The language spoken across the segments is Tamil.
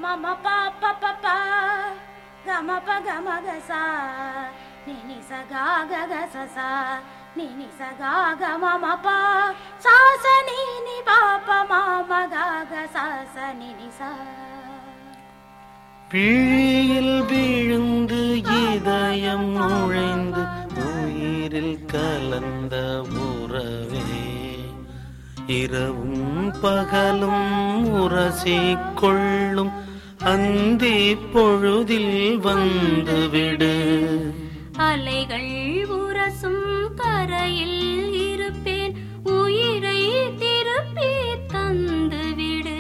மம பா ப ப ப கம ப கம க சா நி நி ச கா க க ச சா நி நி ச கா க மம பா சா ச நி நி பா ப ம ம க க சா ச நி நி சா விழியில் விழுந்து இதயம் நுழைந்து உயிரில் கலந்த உறவே இரவும் பகலும் உரசிக் கொள்ளும் அந்தி பொழுதில் வந்துவிடு அலைகள் உரசும் கரையில் இருப்பேன் உயிரை திருப்பி தந்துவிடு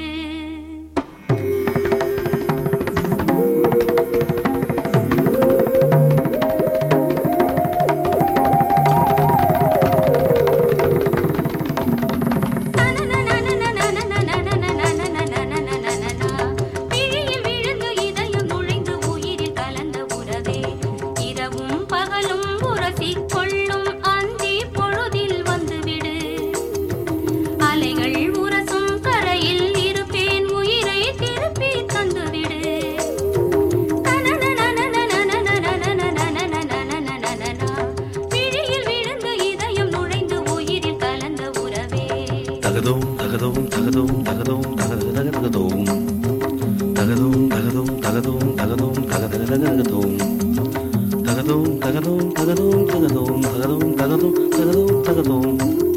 விழியில் விழுந்து இதயம் நுழைந்து உயிரில் கலந்த உறவே இரவும் பகலும் உரசிக் கொள்ளும் அந்தி பொழுதில் வந்துவிடு அலைகள் உரசும் கரையில் இருப்பேன் உயிரை திருப்பி தந்துவிடு விழியில் விழுந்து இதயம் நுழைந்து உயிரில் கலந்த உறவே தகதோம் தகதோம் தகதோம் தகதோம் தகத தகதோம் தகதோம் தகதோம் தகதோம் தகதோம் தகத தகதோம் தகதோம் தகதோம் தகதோம் தகதோம் தகதோம் தகதோம் தகதோம் தகதோம்